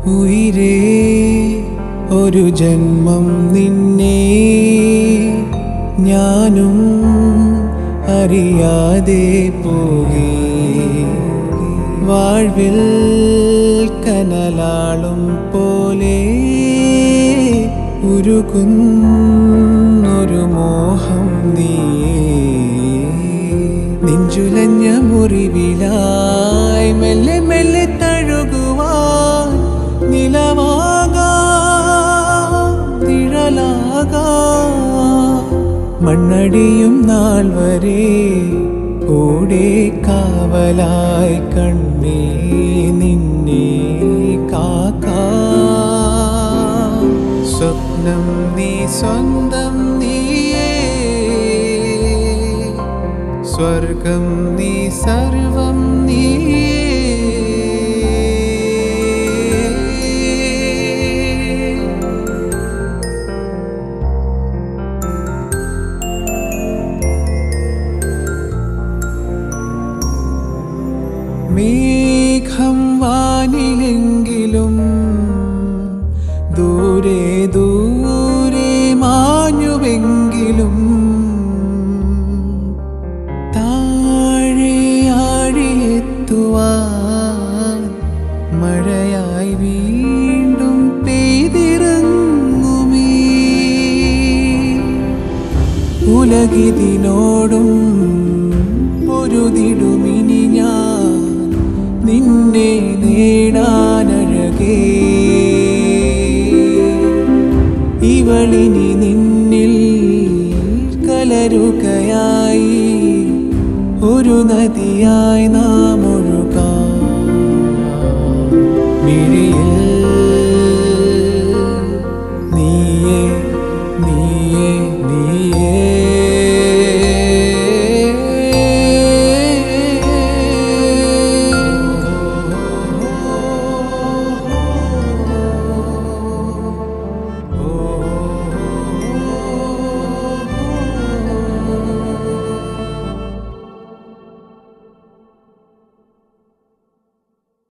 ഉയിരേ ഒരു ജന്മം നിന്നെ ഞാനും അറിയാതെ പോകേ വാഴ്വിൽ കനലാളും പോലെ ഉരുകുന്നൊരു മോഹം നീയേ നെഞ്ചുലഞ്ഞ മുറിവിലായി മെല്ലെ മെല്ലെ തഴുകുവാൻ നിലവാകാം നിഴലാകാം മണ്ണടിയും നാൾ വരെ കൂടെ കാവലായി കണ്ണേ നിന്നെ കാക്കാം സ്വപ്നം നീ സ്വന്തം നീയേ സ്വർഗം നീ സർവം നീ മേഘം വാനിലെങ്കിലും ദൂരെ ദൂരെ മാഞ്ഞുവെങ്കിലും താഴെ ആഴിയെത്തുവാൻ മഴയായി വീണ്ടും പെയ്തിറങ്ങുമേ ഉലകിതിനോടും പൊരുതിടുമിനി ഞാൻ നിന്നെ നേടാനഴകേ ഇവളിനി നിന്നിൽ കലരുകയായി ഒരു നദിയായി നാം ഒഴുകാം മിഴിയിൽ